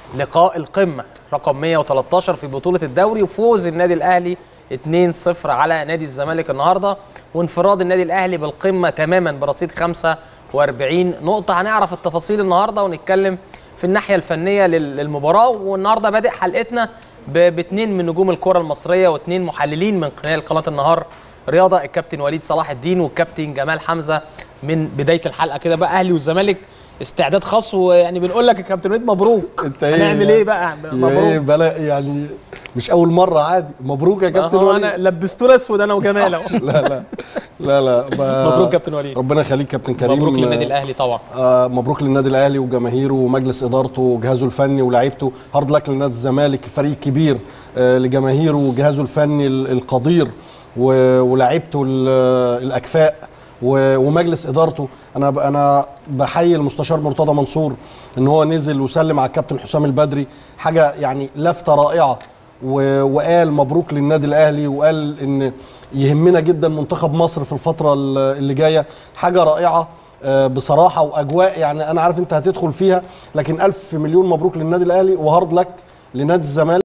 لقاء القمه رقم 113 في بطوله الدوري وفوز النادي الاهلي 2-0 على نادي الزمالك النهارده وانفراد النادي الاهلي بالقمه تماما برصيد 45 نقطه هنعرف التفاصيل النهارده ونتكلم في الناحيه الفنيه لل- للمباراه والنهارده بادئ حلقتنا ب- باثنين من نجوم الكره المصريه واثنين محللين من خلال قناه النهار رياضه الكابتن وليد صلاح الدين والكابتن جمال حمزه من بدايه الحلقه كده بقى اهلي والزمالك استعداد خاص ويعني بنقول لك يا كابتن وليد مبروك انت ايه هنعمل ايه بقى ايه مبروك بلا يعني مش اول مره عادي مبروك يا كابتن اهو وليد انا لبسته الاسود انا وجمال اهو لا لا لا لا ب- مبروك كابتن وليد. ربنا يخليك كابتن كريم مبروك للنادي الاهلي طبعا آه مبروك للنادي الاهلي وجماهيره ومجلس ادارته وجهازه الفني ولاعيبته هارد لك لنادي الزمالك فريق كبير آه لجماهيره وجهازه الفني ال- القدير و- ولاعيبته ال- الاكفاء و- ومجلس ادارته انا ب- انا بحيي المستشار مرتضى منصور ان هو نزل وسلم على الكابتن حسام البدري حاجه يعني لفته رائعه و- وقال مبروك للنادي الاهلي وقال ان يهمنا جدا منتخب مصر في الفتره ال- اللي جايه حاجه رائعه آه، بصراحه واجواء يعني انا عارف انت هتدخل فيها لكن الف مليون مبروك للنادي الاهلي وهارد لك لنادي الزمالك